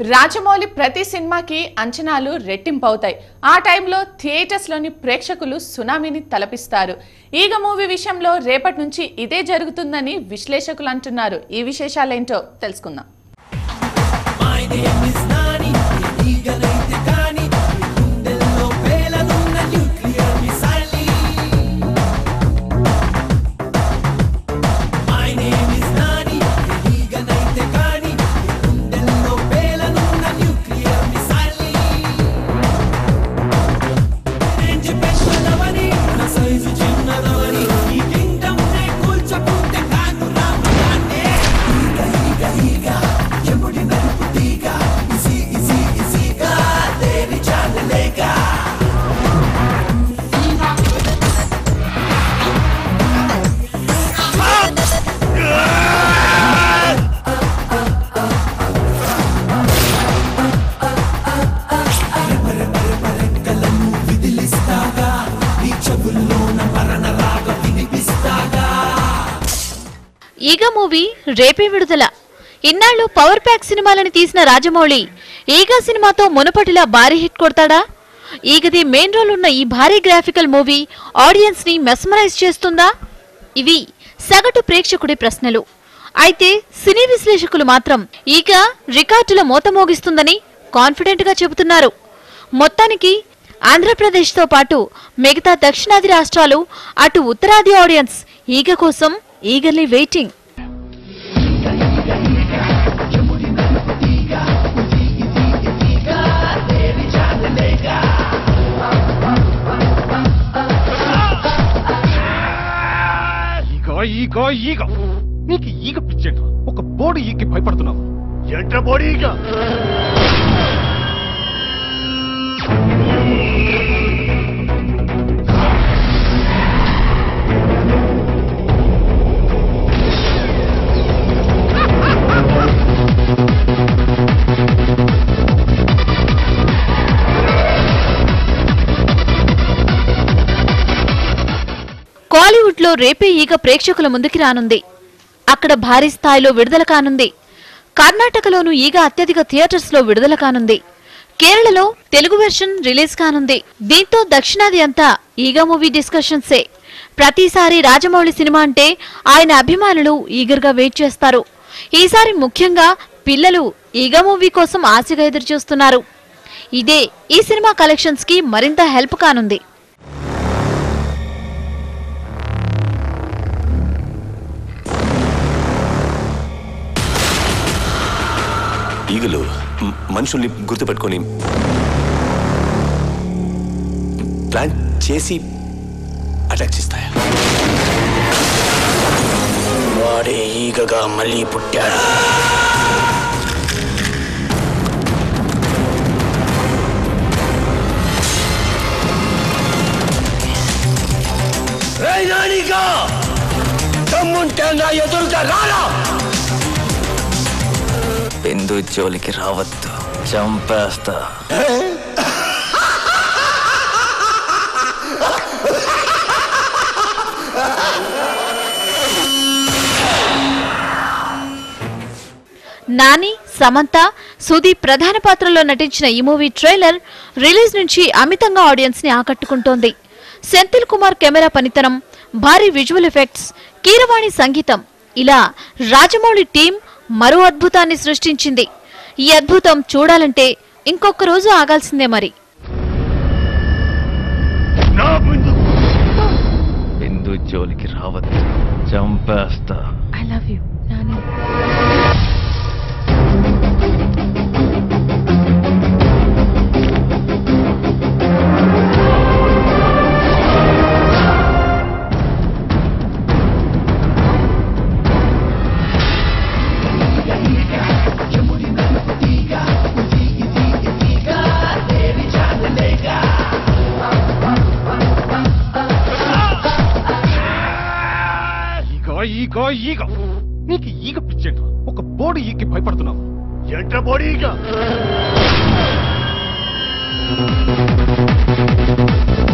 రాజమౌళి ప్రతి సినిమాకి అంచనాలు రెట్టింపు అవుతాయి ఆ టైంలో థియేటర్స్లోని ప్రేక్షకులు సునామీని తలపిస్తారు ఈగ మూవీ విషయంలో రేపటి నుంచి ఇదే జరుగుతుందని విశ్లేషకులు అంటున్నారు ఈ విశేషాలేంటో తెలుసుకుందాం ఈగ మూవీ రేపే విడుదల ఇన్నాళ్లు పవర్ ప్యాక్ సినిమాలను తీసిన రాజమౌళి ఈగ సినిమాతో మునుపటిలా భారీ హిట్ కొడతాడా ఈగది మెయిన్ రోల్ ఉన్న ఈ భారీ గ్రాఫికల్ మూవీ ఆడియన్స్ ని మెస్మరైజ్ చేస్తుందా ఇవి సగటు ప్రేక్షకుడి ప్రశ్నలు అయితే సినీ విశ్లేషకులు మాత్రం ఈగ రికార్డుల మోత మోగిస్తుందని కాన్ఫిడెంట్ గా చెబుతున్నారు మొత్తానికి ఆంధ్రప్రదేశ్తో పాటు మిగతా దక్షిణాది రాష్ట్రాలు అటు ఉత్తరాది ఆడియన్స్ ఈగ కోసం ఈగర్లీ వెయిటింగ్ ఈగ ఈగ ఈగ నీకు ఈగ పిచ్చేంట్రా ఒక బోర్డు ఈగకి భయపడుతున్నావు ఎంట్రా బోర్డు ఈగ కాలీవుడ్ లో రేపే ఈగ ప్రేక్షకుల ముందుకి రానుంది అక్కడ భారీ స్థాయిలో విడుదల కానుంది కర్ణాటకలోనూ ఈగ అత్యధిక థియేటర్స్ లో విడుదల కానుంది కేరళలో తెలుగు వెర్షన్ రిలీజ్ కానుంది దీంతో దక్షిణాది అంతా ఈగ మూవీ డిస్కషన్సే ప్రతిసారి రాజమౌళి సినిమా అంటే ఆయన అభిమానులు ఈగర్గా వెయిట్ చేస్తారు ఈసారి ముఖ్యంగా పిల్లలు ఈగ మూవీ కోసం ఆశగా ఎదురుచూస్తున్నారు ఇదే ఈ సినిమా కలెక్షన్స్ కి మరింత హెల్ప్ కానుంది ఈగలు మ్- మనుషుల్ని గుర్తుపెట్టుకొని ప్లాన్ చేసి అటాక్ చేస్తాయా వాడే ఈగగా మళ్ళీ పుట్టాడు తమ్ముంటే నా ఎదురుగా రారా బిందు జోలికి రావద్దు చంపేస్తా నాని సమంత సుదీప్ ప్రధాన పాత్రలో నటించిన ఈ మూవీ ట్రైలర్ రిలీజ్ నుంచి అమితంగా ఆడియన్స్ ని ఆకట్టుకుంటోంది సెంథిల్ కుమార్ కెమెరా పనితనం భారీ విజువల్ ఎఫెక్ట్స్ కీరవాణి సంగీతం ఇలా రాజమౌళి టీం మరో అద్భుతాన్ని సృష్టించింది ఈ అద్భుతం చూడాలంటే ఇంకొక రోజు ఆగాల్సిందే మరి నా బిందు బిందు జోలికి రావద్దు చంపేస్తా ఐ లవ్ యూ నాని ఈగ ఈగ ఈగ నీకు ఈగ పిచ్చేంట్రా ఒక బోర్డు ఈగకి భయపడుతున్నావు ఎంట్రా బోర్డు ఈగ